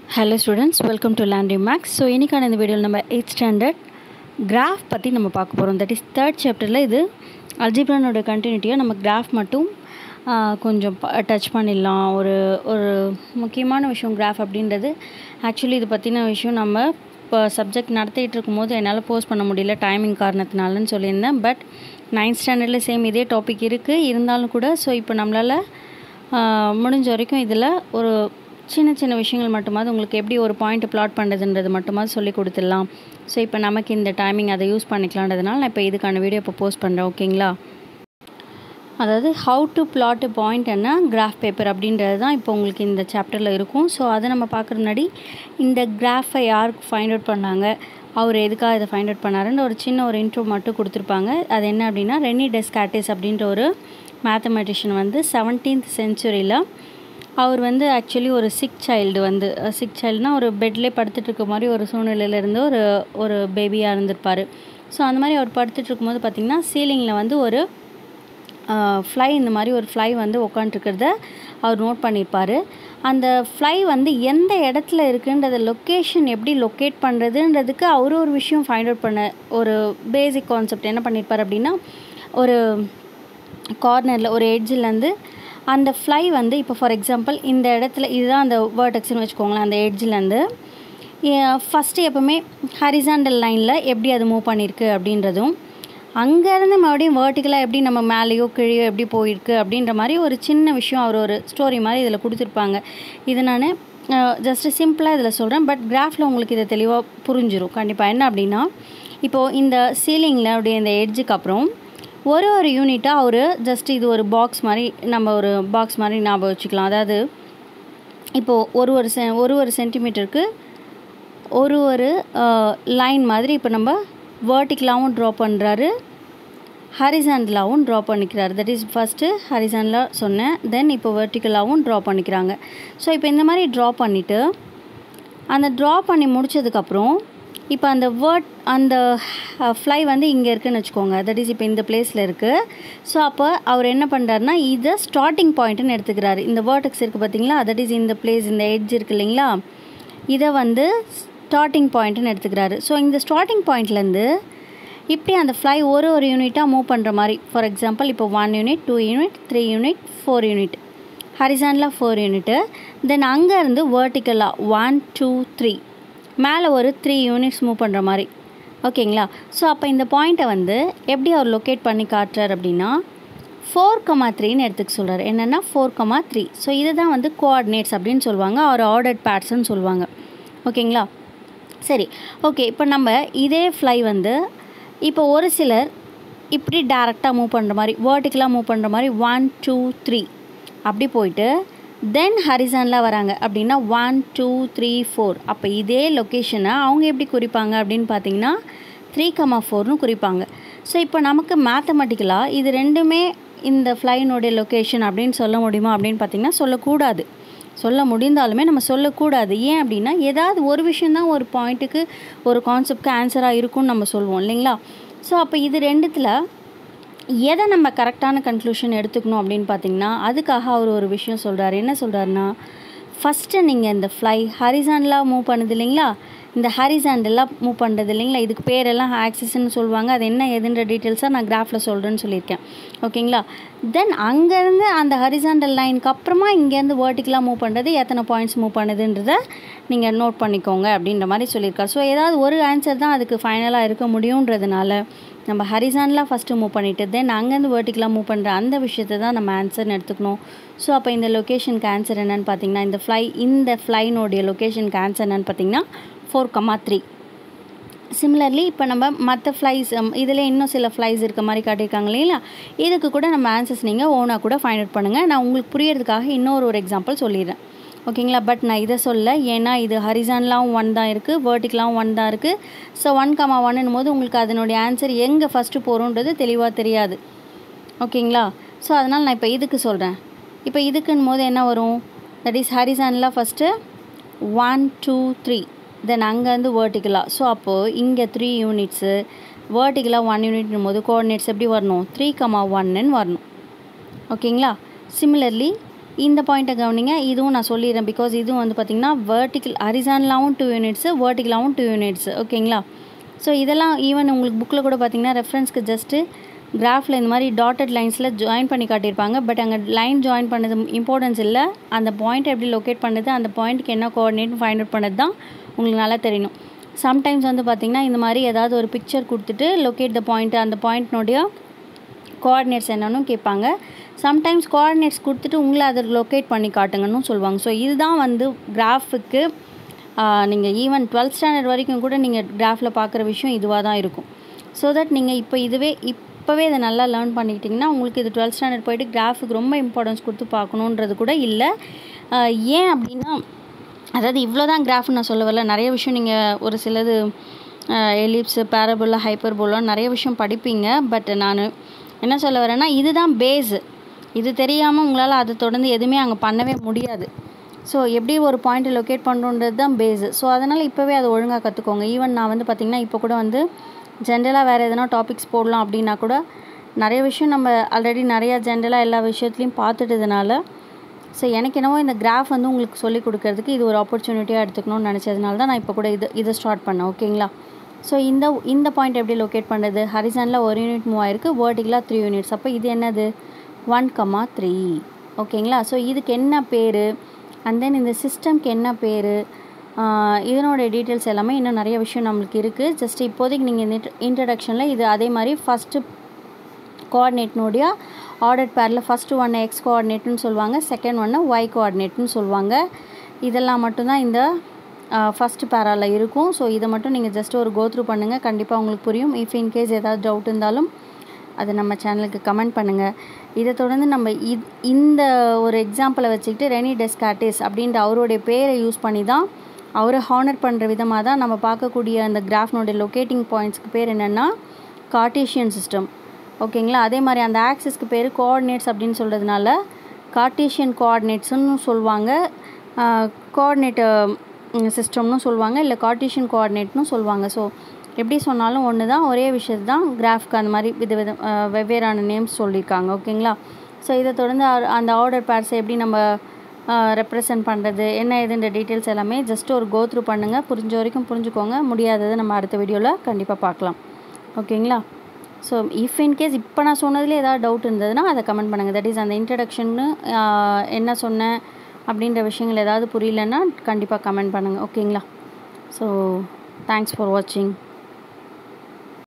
hello students welcome to Landry maths so இன்றைக்கான இந்த வீடியோவில் நம்ம எயிட் ஸ்டாண்டர்ட் கிராஃப் பற்றி நம்ம பார்க்க போகிறோம் தட் இஸ் தேர்ட் சாப்டரில் இது அல்ஜிப்ரானோட கண்டினியூட்டியாக நம்ம கிராஃப் மட்டும் ஆ, கொஞ்சம் டச் பண்ணிடலாம் ஒரு ஒரு முக்கியமான விஷயம் கிராஃப் அப்படின்றது ஆக்சுவலி இது பற்றின விஷயம் நம்ம இப்போ சப்ஜெக்ட் நடத்திட்டு இருக்கும்போது என்னால் போஸ்ட் பண்ண முடியல டைமிங் காரணத்தினாலன்னு சொல்லியிருந்தேன் பட் நைன்த் ஸ்டாண்டர்டில் சேம் இதே டாபிக் இருக்குது இருந்தாலும் கூட ஸோ இப்போ நம்மளால் ஆஹ் முடிஞ்ச வரைக்கும் இதில் ஒரு சின்ன சின்ன விஷயங்கள் மட்டுமாவது உங்களுக்கு எப்படி ஒரு பாயிண்ட் பிளாட் பண்ணுறதுன்றது மட்டுமாவது சொல்லி கொடுத்துடலாம் ஸோ இப்போ நமக்கு இந்த டைமிங் அதை யூஸ் பண்ணிக்கலான்றதுனால நான் இப்போ இதுக்கான வீடியோ இப்போ போஸ்ட் பண்ணுறேன் ஓகேங்களா அதாவது ஹவு டு பிளாட் பாயிண்ட் என்ன கிராஃப் பேப்பர் அப்படின்றது தான் இப்போ உங்களுக்கு இந்த சாப்டரில் இருக்கும் ஸோ அதை நம்ம பார்க்குற முன்னாடி இந்த கிராஃபை யாருக்கு ஃபைண்ட் அவுட் பண்ணாங்க அவர் எதுக்காக இதை ஃபைண்ட் அவுட் பண்ணாருன்னு ஒரு சின்ன ஒரு இன்ட்ரோ மட்டும் கொடுத்துருப்பாங்க அது என்ன அப்படின்னா ரெனி டெஸ்காட்டிஸ் அப்படின்ற ஒரு மேத்தமெட்டிஷியன் வந்து செவன்டீன்த் செஞ்சுரியில் அவர் வந்து ஆக்சுவலி ஒரு சிக் சைல்டு வந்து சிக் சைல்டுனா ஒரு பெட்லேயே படுத்துட்டு இருக்க மாதிரி ஒரு சூழ்நிலையில இருந்து ஒரு ஒரு பேபியாக இருந்திருப்பார் ஸோ அந்த மாதிரி அவர் படுத்துட்டு இருக்கும்போது பார்த்திங்கன்னா சீலிங்கில் வந்து ஒரு ஃப்ளை இந்த மாதிரி ஒரு ஃப்ளை வந்து உட்காண்ட்ருக்கிறத அவர் நோட் பண்ணியிருப்பார் அந்த ஃப்ளை வந்து எந்த இடத்துல இருக்குன்றத லொக்கேஷன் எப்படி லொக்கேட் பண்ணுறதுன்றதுக்கு அவர் ஒரு விஷயம் ஃபைண்ட் அவுட் பண்ண ஒரு பேசிக் கான்செப்ட் என்ன பண்ணியிருப்பார் அப்படின்னா ஒரு கார்னரில் ஒரு எட்ஜிலேருந்து அந்த ஃப்ளை வந்து இப்போ ஃபார் எக்ஸாம்பிள் இந்த இடத்துல இதுதான் அந்த வேர்டெக்ஸ்னு வச்சுக்கோங்களேன் அந்த எட்ஜிலேருந்து ஃபஸ்ட்டு எப்போவுமே ஹரிசாண்டல் லைனில் எப்படி அது மூவ் பண்ணியிருக்கு அப்படின்றதும் அங்கேருந்து மறுபடியும் வேர்ட்டிக்கலாக எப்படி நம்ம மேலேயோ கீழேயோ எப்படி போயிருக்கு அப்படின்ற மாதிரி ஒரு சின்ன விஷயம் அவர் ஒரு ஸ்டோரி மாதிரி இதில் கொடுத்துருப்பாங்க இது நான் ஜஸ்ட்டு சிம்பிளாக இதில் சொல்கிறேன் பட் கிராஃபில் உங்களுக்கு இதை தெளிவாக புரிஞ்சிரும் கண்டிப்பாக என்ன அப்படின்னா இப்போது இந்த சீலிங்கில் அப்படியே இந்த எட்ஜுக்கு அப்புறம் ஒரு ஒரு யூனிட்டாக அவர் ஜஸ்ட் இது ஒரு பாக்ஸ் மாதிரி நம்ம ஒரு பாக்ஸ் மாதிரி ஞாபகம் வச்சுக்கலாம் அதாவது இப்போது ஒரு ஒரு செ ஒரு ஒரு சென்டிமீட்டருக்கு ஒரு ஒரு லைன் மாதிரி இப்போ நம்ம வேர்ட்டிக்கலாகவும் ட்ரா பண்ணுறாரு ஹரிசாண்டலாகவும் ட்ரா பண்ணிக்கிறாரு தட் இஸ் ஃபஸ்ட்டு ஹரிசாண்டலாக சொன்னேன் தென் இப்போ வெர்டிக்கலாகவும் ட்ரா பண்ணிக்கிறாங்க ஸோ இப்போ இந்த மாதிரி ட்ரா பண்ணிவிட்டு அந்த ட்ரா பண்ணி முடிச்சதுக்கப்புறம் இப்போ அந்த வேர்ட் அந்த ஃப்ளை வந்து இங்கே இருக்குன்னு வச்சுக்கோங்க தட் இஸ் இப்போ இந்த பிளேஸில் இருக்குது ஸோ அப்போ அவர் என்ன பண்ணுறாருனா இதை ஸ்டார்டிங் பாயிண்ட்டுன்னு எடுத்துக்கிறாரு இந்த வேர்டெக்ஸ் இருக்குது பார்த்தீங்களா தட் இஸ் இந்த பிளேஸ் இந்த எட்ஜ் இருக்குது இல்லைங்களா இதை வந்து ஸ்டார்டிங் பாயிண்ட்டுன்னு எடுத்துக்கிறாரு ஸோ இந்த ஸ்டார்டிங் பாயிண்ட்லேருந்து இப்படி அந்த ஃப்ளை ஒரு ஒரு யூனிட்டாக மூவ் பண்ணுற மாதிரி ஃபார் எக்ஸாம்பிள் இப்போ one unit two unit three unit four unit ஹரிசான்லாம் ஃபோர் யூனிட்டு தென் அங்கேருந்து வேர்ட்டிக்கலாக ஒன் டூ த்ரீ மேலே ஒரு த்ரீ யூனிட்ஸ் மூவ் பண்ணுற மாதிரி ஓகேங்களா ஸோ அப்போ இந்த பாயிண்ட்டை வந்து எப்படி அவர் லொக்கேட் பண்ணி காட்டுறார் அப்படின்னா ஃபோர் கமா த்ரீன்னு எடுத்துக்க சொல்கிறார் என்னென்னா ஃபோர் கமா த்ரீ ஸோ இதை தான் வந்து கோஆர்டினேட்ஸ் அப்படின்னு சொல்லுவாங்க அவர் ஆர்டர்ட் பேட்ஸ்ன்னு சொல்லுவாங்க ஓகேங்களா சரி ஓகே இப்போ நம்ம இதே ஃப்ளை வந்து இப்போ ஒரு சிலர் இப்படி டேரெக்டாக மூவ் பண்ணுற மாதிரி வேர்ட்டிக்கலாக மூவ் பண்ணுற மாதிரி ஒன் டூ த்ரீ அப்படி போயிட்டு தென் ஹரிசானில் வராங்க அப்படின்னா ஒன் டூ த்ரீ ஃபோர் அப்போ இதே லொக்கேஷனை அவங்க எப்படி குறிப்பாங்க அப்படின்னு பார்த்தீங்கன்னா த்ரீ கமா ஃபோர்னு குறிப்பாங்க ஸோ இப்போ நமக்கு மேத்தமெட்டிக்கலாக இது ரெண்டுமே இந்த ஃப்ளைனுடைய லொக்கேஷன் அப்படின்னு சொல்ல முடியுமா அப்படின்னு பார்த்தீங்கன்னா சொல்லக்கூடாது சொல்ல முடிந்தாலுமே நம்ம சொல்லக்கூடாது ஏன் அப்படின்னா ஏதாவது ஒரு விஷயந்தான் ஒரு பாயிண்ட்டுக்கு ஒரு கான்செப்ட்க்கு ஆன்சராக இருக்கும்னு நம்ம சொல்லுவோம் இல்லைங்களா ஸோ அப்போ இது ரெண்டுத்தில் எதை நம்ம கரெக்டான கன்க்ளூஷன் எடுத்துக்கணும் அப்படின்னு பார்த்தீங்கன்னா அதுக்காக அவர் ஒரு விஷயம் சொல்கிறாரு என்ன சொல்கிறாருன்னா ஃபஸ்ட்டு நீங்கள் இந்த ஃப்ளை ஹரிசாண்டலாக மூவ் பண்ணுது இல்லைங்களா இந்த ஹரிசாண்டலாக மூவ் பண்ணுறது இல்லைங்களா இதுக்கு பேரெல்லாம் ஆக்சிஸ்ன்னு சொல்லுவாங்க அது என்ன எதுன்ற டீட்டெயில்ஸாக நான் கிராஃபில் சொல்கிறேன்னு சொல்லியிருக்கேன் ஓகேங்களா தென் அங்கேருந்து அந்த ஹரிசாண்டல் லைனுக்கு அப்புறமா இங்கேருந்து வேர்ட்டிக்கலாக மூவ் பண்ணுறது எத்தனை பாயிண்ட்ஸ் மூவ் பண்ணுதுன்றத நீங்கள் நோட் பண்ணிக்கோங்க அப்படின்ற மாதிரி சொல்லியிருக்காரு ஸோ ஏதாவது ஒரு ஆன்சர் தான் அதுக்கு ஃபைனலாக இருக்க முடியுன்றதுனால நம்ம ஹரிசான்லாம் ஃபஸ்ட்டு மூவ் பண்ணிவிட்டு தென் அங்கேருந்து வேர்ட்டிக்கலாக மூவ் பண்ணுற அந்த விஷயத்தை தான் நம்ம ஆன்சர்னு எடுத்துக்கணும் ஸோ அப்போ இந்த லொக்கேஷனுக்கு ஆன்சர் என்னென்னு பார்த்தீங்கன்னா இந்த ஃப்ளை இந்த ஃப்ளைனுடைய லொக்கேஷனுக்கு ஆன்சர் என்னென்னு பார்த்தீங்கன்னா ஃபோர் கமா த்ரீ சிமிலர்லி இப்போ நம்ம மற்ற ஃப்ளைஸ் இதில் இன்னும் சில ஃப்ளைஸ் இருக்க மாதிரி காட்டியிருக்காங்க இல்லைங்களா இதுக்கு கூட நம்ம ஆன்சர்ஸ் நீங்கள் ஓனாக கூட ஃபைண்ட் அவுட் பண்ணுங்கள் நான் உங்களுக்கு புரியறதுக்காக இன்னொரு ஒரு எக்ஸாம்பிள் சொல்லிடுறேன் ஓகேங்களா பட் நான் இதை சொல்ல ஏன்னா இது ஹரிசான்லாம் ஒன் தான் இருக்குது வேர்ட்டிக்கெலாம் ஒன் தான் இருக்குது ஸோ ஒன் கமா ஒன்னும் போது உங்களுக்கு அதனுடைய ஆன்சர் எங்கே ஃபஸ்ட்டு போகிறோன்றது தெளிவாக தெரியாது ஓகேங்களா ஸோ அதனால் நான் இப்போ இதுக்கு சொல்கிறேன் இப்போ இதுக்குன்னு போது என்ன வரும் தட் இஸ் ஹரிசான்லாம் first one two three then அங்கேருந்து வேர்ட்டிக்கலாக ஸோ அப்போது இங்கே த்ரீ யூனிட்ஸு வேர்ட்டிக்கலாக ஒன் யூனிட்னும் போது கோஆர்டினேட்ஸ் எப்படி வரணும் த்ரீ கமா ஒன்னுன்னு வரணும் ஓகேங்களா சிமிலர்லி இந்த பாயிண்ட்டை கவனிங்க இதுவும் நான் சொல்லிடுறேன் பிகாஸ் இதுவும் வந்து பார்த்திங்கன்னா வேர்ட்டிக்கல் ஹரிசானலாகவும் டூ யூனிட்ஸு வேர்ட்டிக்கலாகவும் டூ யூனிட்ஸு ஓகேங்களா ஸோ இதெல்லாம் ஈவன் உங்களுக்கு புக்கில் கூட பார்த்தீங்கன்னா ரெஃபரன்ஸ்க்கு ஜஸ்ட்டு கிராஃபில் இந்த மாதிரி டாட்டட் லைன்ஸில் ஜாயின் பண்ணி காட்டியிருப்பாங்க பட் அங்கே லைன் ஜாயின் பண்ணது இம்பார்ட்டன்ஸ் இல்லை அந்த பாயிண்ட் எப்படி லொக்கேட் பண்ணுது அந்த பாயிண்ட்டுக்கு என்ன கோஆர்டினேட் ஃபைண்ட் அவுட் பண்ணது தான் உங்களுக்கு நல்லா தெரியணும் சம்டைம்ஸ் வந்து பார்த்திங்கன்னா இந்த மாதிரி ஏதாவது ஒரு பிக்சர் கொடுத்துட்டு லொக்கேட் த பாயிண்ட் அந்த பாயிண்ட்னுடைய கோஆர்டினேட்ஸ் என்னன்னு கேட்பாங்க சம்டைம்ஸ் கோஆர்டினேட்ஸ் கொடுத்துட்டு உங்களை அதை லொக்கேட் பண்ணி காட்டுங்கன்னு சொல்லுவாங்க ஸோ இதுதான் வந்து கிராஃபுக்கு நீங்கள் ஈவன் டுவெல்த் ஸ்டாண்டர்ட் வரைக்கும் கூட நீங்கள் கிராஃபில் பார்க்குற விஷயம் இதுவாக தான் இருக்கும் ஸோ தட் நீங்கள் இப்போ இதுவே இப்போவே இதை நல்லா லேர்ன் பண்ணிக்கிட்டிங்கன்னா உங்களுக்கு இது டுவெல்த் ஸ்டாண்டர்ட் போயிட்டு கிராஃபுக்கு ரொம்ப இம்பார்ட்டன்ஸ் கொடுத்து பார்க்கணுன்றது கூட இல்லை ஏன் அப்படின்னா அதாவது இவ்வளோ தான் கிராஃப்னு நான் சொல்ல வரல நிறைய விஷயம் நீங்கள் ஒரு சிலது எலிப்ஸு பேரபுல்லா ஹைப்பர்போலா நிறைய விஷயம் படிப்பீங்க பட் நான் என்ன சொல்ல வரேன்னா இதுதான் பேஸு இது தெரியாமல் உங்களால் அதை தொடர்ந்து எதுவுமே அங்கே பண்ணவே முடியாது ஸோ எப்படி ஒரு பாயிண்ட்டை லொக்கேட் பண்ணுறது தான் பேஸு ஸோ அதனால் இப்போவே அதை ஒழுங்காக கற்றுக்கோங்க ஈவன் நான் வந்து பார்த்திங்கன்னா இப்போ கூட வந்து ஜென்ரலாக வேறு எதனா டாபிக்ஸ் போடலாம் அப்படின்னா கூட நிறைய விஷயம் நம்ம ஆல்ரெடி நிறையா ஜென்ரலாக எல்லா விஷயத்துலையும் பார்த்துட்டதுனால ஸோ எனக்கு என்னவோ இந்த கிராஃப் வந்து உங்களுக்கு சொல்லிக் கொடுக்கறதுக்கு இது ஒரு ஆப்பர்ச்சுனிட்டியாக எடுத்துக்கணும்னு நினச்சதுனால தான் நான் இப்போ கூட இது இதை ஸ்டார்ட் பண்ணேன் ஓகேங்களா ஸோ இந்த இந்த பாயிண்ட் எப்படி லொக்கேட் பண்ணுறது ஹரிசானில் ஒரு யூனிட் மூவ் ஆயிருக்கு வேர்ட்டிக்கலாக த்ரீ யூனிட்ஸ் அப்போ இது என்னது ஒன் கம்மா த்ரீ ஓகேங்களா ஸோ இதுக்கு என்ன பேர் அண்ட் தென் இந்த சிஸ்டம்க்கு என்ன பேர் இதனோட டீட்டெயில்ஸ் எல்லாமே இன்னும் நிறைய விஷயம் நம்மளுக்கு இருக்குது ஜஸ்ட் இப்போதைக்கு நீங்கள் இந்த இன்ட்ரடக்ஷனில் இது அதே மாதிரி ஃபஸ்ட்டு கோஆர்டினேட்னுடைய ஆர்டர் பேரில் ஃபஸ்ட்டு ஒன்று எக்ஸ் கோஆர்டினேட்னு சொல்லுவாங்க செகண்ட் ஒன்று ஒய் கோஆர்டினேட்னு சொல்லுவாங்க இதெல்லாம் மட்டும்தான் இந்த ஃபஸ்ட்டு பேராவில் இருக்கும் ஸோ இதை மட்டும் நீங்கள் ஜஸ்ட் ஒரு கோத்ரூ பண்ணுங்கள் கண்டிப்பாக உங்களுக்கு புரியும் இஃப் இன்கேஸ் ஏதாவது டவுட் இருந்தாலும் அதை நம்ம சேனலுக்கு கமெண்ட் பண்ணுங்கள் இதை தொடர்ந்து நம்ம இத் இந்த ஒரு எக்ஸாம்பிளை வச்சுக்கிட்டு ரெனி டெஸ்காட்டிஸ் அப்படின்ற அவருடைய பேரை யூஸ் பண்ணி தான் அவரை ஹானர் பண்ணுற விதமாக தான் நம்ம பார்க்கக்கூடிய அந்த கிராஃப்னுடைய லொக்கேட்டிங் பாயிண்ட்ஸ்க்கு பேர் என்னென்னா கார்டீஷியன் சிஸ்டம் ஓகேங்களா அதே மாதிரி அந்த ஆக்சிஸ்க்கு பேர் கோஆர்டினேட்ஸ் அப்படின்னு சொல்கிறதுனால கார்டீஷியன் கோஆர்டினேட்ஸ்னு சொல்லுவாங்க கோஆர்டினேட் சிஸ்டம்னு சொல்லுவாங்க இல்லை கார்டீஷியன் கோஆர்டினேட்னு சொல்லுவாங்க ஸோ எப்படி சொன்னாலும் ஒன்று தான் ஒரே விஷயத்து தான் கிராஃப்க்கு அந்த மாதிரி வித வித வெவ்வேறான நேம்ஸ் சொல்லியிருக்காங்க ஓகேங்களா ஸோ இதை தொடர்ந்து அந்த ஆர்டர் பேர்ஸை எப்படி நம்ம ரெப்ரசன்ட் பண்ணுறது என்ன ஏதுன்ற டீட்டெயில்ஸ் எல்லாமே ஜஸ்ட் ஒரு கோ த்ரூ பண்ணுங்கள் புரிஞ்ச வரைக்கும் புரிஞ்சுக்கோங்க முடியாததை நம்ம அடுத்த வீடியோவில் கண்டிப்பாக பார்க்கலாம் ஓகேங்களா ஸோ இஃப் இன்கேஸ் இப்போ நான் சொன்னதுலேயே ஏதாவது டவுட் இருந்ததுன்னா அதை கமெண்ட் பண்ணுங்கள் தட் இஸ் அந்த இன்ட்ரடக்ஷன்னு என்ன சொன்னேன் அப்படின்ற விஷயங்கள் ஏதாவது புரியலன்னா கண்டிப்பாக கமெண்ட் பண்ணுங்கள் ஓகேங்களா ஸோ தேங்க்ஸ் ஃபார் வாட்சிங்